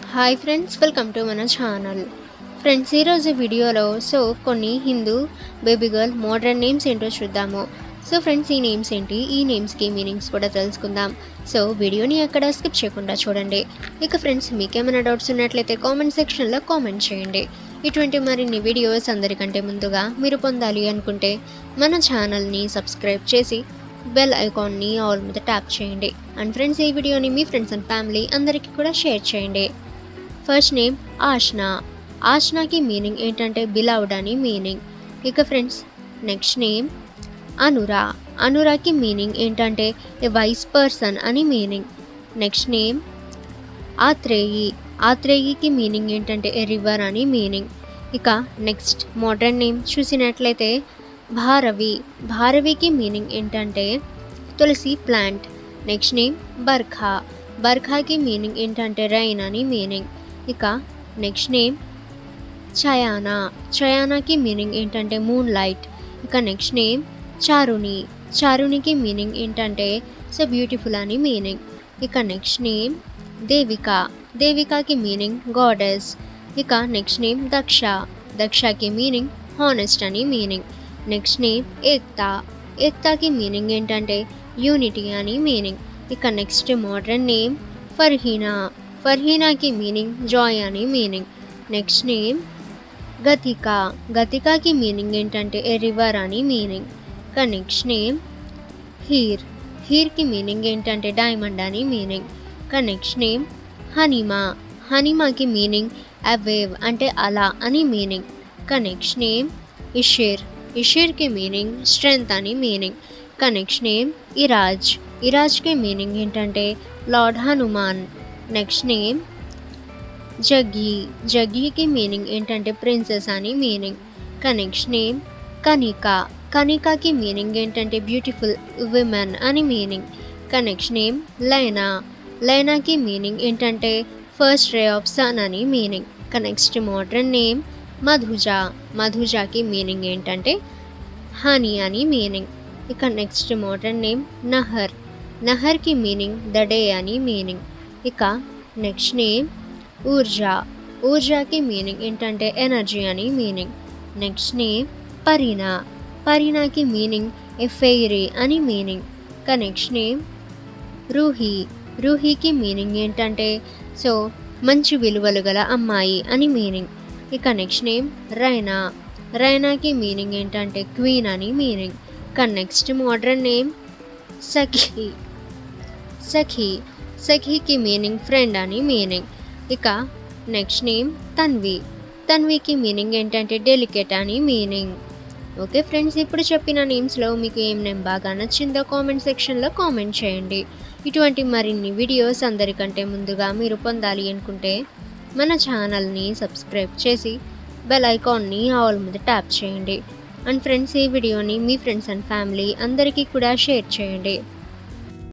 hi friends welcome to మన channel friends ఈరోజు వీడియోలో సో కొన్ని Hindu baby girl modern names ఏంటో చూద్దాము సో ఫ్రెండ్స్ ఈ నేమ్స్ ఏంటి ఈ నేమ్స్కి మీనింగ్స్ కూడా తెలుసుకుందాం సో వీడియోని అక్కడ స్కిప్ చేయకుండా చూడండి ఇక ఫ్రెండ్స్ మీకేమైనా డౌట్స్ ఉన్నట్లయితే కామెంట్ సెక్షన్లో కామెంట్ చేయండి ఇటువంటి మరిన్ని వీడియోస్ అందరికంటే ముందుగా మీరు పొందాలి అనుకుంటే మన ఛానల్ని సబ్స్క్రైబ్ చేసి బెల్ ఐకాన్ని ఆల్ మీద ట్యాప్ చేయండి అండ్ ఫ్రెండ్స్ ఈ వీడియోని మీ ఫ్రెండ్స్ అండ్ ఫ్యామిలీ అందరికీ కూడా షేర్ చేయండి ఫస్ట్ నేమ్ ఆష్నా ఆష్నాకి మీనింగ్ ఏంటంటే బిలౌడ్ అని మీనింగ్ ఇక ఫ్రెండ్స్ నెక్స్ట్ నేమ్ అనురా అనురాకి మీనింగ్ ఏంటంటే ఏ వైస్ పర్సన్ అని మీనింగ్ నెక్స్ట్ నేమ్ ఆత్రేయి ఆత్రేయికి మీనింగ్ ఏంటంటే ఏ రివర్ అని మీనింగ్ ఇక నెక్స్ట్ మోడర్న్ నేమ్ చూసినట్లయితే భారవి భారవికి మీనింగ్ ఏంటంటే tulsi plant next name Barkha బర్ఖాకి మీనింగ్ ఏంటంటే రైన్ అని మీనింగ్ ఇక నెక్స్ట్ నేమ్ చయానా చయానాకి మీనింగ్ ఏంటంటే మూన్ లైట్ ఇక నెక్స్ట్ నేమ్ చారుని చారునికి మీనింగ్ ఏంటంటే సో బ్యూటిఫుల్ అని మీనింగ్ ఇక నెక్స్ట్ నేమ్ దేవిక దేవికాకి మీనింగ్ గాడెస్ ఇక నెక్స్ట్ నేమ్ దక్ష దక్షకి మీనింగ్ హానెస్ట్ అని మీనింగ్ నెక్స్ట్ నేమ్ ఏక్తా ఏక్తాకి మీనింగ్ ఏంటంటే యూనిటీ అని మీనింగ్ ఇక నెక్స్ట్ మోడర్న్ నేమ్ ఫర్హీనా ఫర్హీనాకి మీనింగ్ జాయ్ అని మీనింగ్ నెక్స్ట్ నేమ్ గతిక గతికాకి మీనింగ్ ఏంటంటే ఏ రివర్ అని మీనింగ్ ఇక నెక్స్ట్ నేమ్ హీర్ హీర్కి మీనింగ్ ఏంటంటే డైమండ్ అని మీనింగ్ ఇక నెక్స్ట్ నేమ్ హనీమా హనీమాకి మీనింగ్ అ వేవ్ అంటే అలా అని మీనింగ్ ఇక నెక్స్ట్ నేమ్ ఇషిర్ ఇషిర్కి మీనింగ్ స్ట్రెంగ్త్ అని మీనింగ్ ఇక నెక్స్ట్ నేమ్ ఇరాజ్ ఇరాజ్కి మీనింగ్ ఏంటంటే Lord Hanuman next name Jaggi జగ్గికి మీనింగ్ ఏంటంటే ప్రిన్సెస్ అని మీనింగ్ ఇక నెక్స్ట్ నేమ్ కనిక కనికాకి మీనింగ్ ఏంటంటే బ్యూటిఫుల్ విమెన్ అని మీనింగ్ ఇక నెక్స్ట్ నేమ్ లైనా లైనాకి మీనింగ్ ఏంటంటే ఫస్ట్ రే ఆఫ్ సన్ అని మీనింగ్ ఇక నెక్స్ట్ మోడర్న్ నేమ్ మధుజ మధుజాకి మీనింగ్ ఏంటంటే హనీ అని మీనింగ్ ఇక next modern name Nahar నహర్కి meaning the day అని మీనింగ్ ఇక నెక్స్ట్ నేమ్ ఊర్జా ఊర్జాకి మీనింగ్ ఏంటంటే ఎనర్జీ అని మీనింగ్ నెక్స్ట్ నేమ్ పరీనా పరీనాకి మీనింగ్ ఎ ఫెయిరీ అని మీనింగ్ ఇక నెక్స్ట్ నేమ్ రూహి రూహీకి మీనింగ్ ఏంటంటే సో మంచి విలువలు గల అమ్మాయి అని మీనింగ్ ఇక నెక్స్ట్ నేమ్ రైనా రైనాకి మీనింగ్ ఏంటంటే క్వీన్ అని మీనింగ్ ఇక next modern name Sakhi Sakhi సఖీకి మీనింగ్ ఫ్రెండ్ అని మీనింగ్ ఇక నెక్స్ట్ నేమ్ తన్వి తన్వికి మీనింగ్ ఏంటంటే డెలికేట్ అని మీనింగ్ ఓకే ఫ్రెండ్స్ ఇప్పుడు చెప్పిన నేమ్స్లో మీకు ఏం నేమ్ బాగా నచ్చిందో కామెంట్ సెక్షన్లో కామెంట్ చేయండి ఇటువంటి మరిన్ని వీడియోస్ అందరికంటే ముందుగా మీరు పొందాలి అనుకుంటే మన ఛానల్ని సబ్స్క్రైబ్ చేసి బెల్ ఐకాన్ని ఆల్ మీద ట్యాప్ చేయండి అండ్ ఫ్రెండ్స్ ఈ వీడియోని మీ ఫ్రెండ్స్ అండ్ ఫ్యామిలీ అందరికీ కూడా షేర్ చేయండి